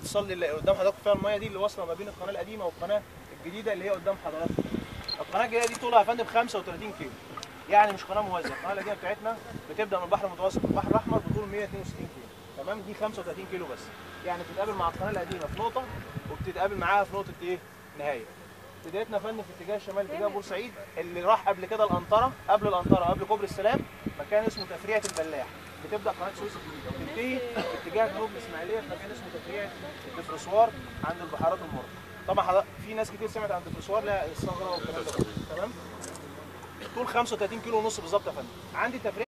الاتصال اللي قدام حضراتكم فيها الميه دي اللي واصله ما بين القناه القديمه والقناه الجديده اللي هي قدام حضراتكم القناه الجديده دي طولها يا فندم 35 كيلو يعني مش قناه موازيه القناه القديمه بتاعتنا بتبدا من البحر المتوسط للبحر الاحمر بطول 162 كيلو تمام دي 35 كيلو بس يعني بتتقابل مع القناه القديمه في نقطه وبتتقابل معاها في نقطه ايه نهايه بدايتنا يا فندم في اتجاه الشمال اتجاه بورسعيد اللي راح قبل كده الانطره قبل الانطره قبل كوبري السلام مكان اسمه تفريعه البلاح بتبدا قناه سويس الجديده وتنتهي في اتجاه جنوب الاسماعيليه في مكان اسمه تفريعه الدفرسوار عند البحيرات المره طبعا حضرتك في ناس كتير سمعت عن الدفرسوار لا الثغره والكلام ده كله، تمام طول 35 كيلو ونص بالظبط يا فندم عندي تفريعه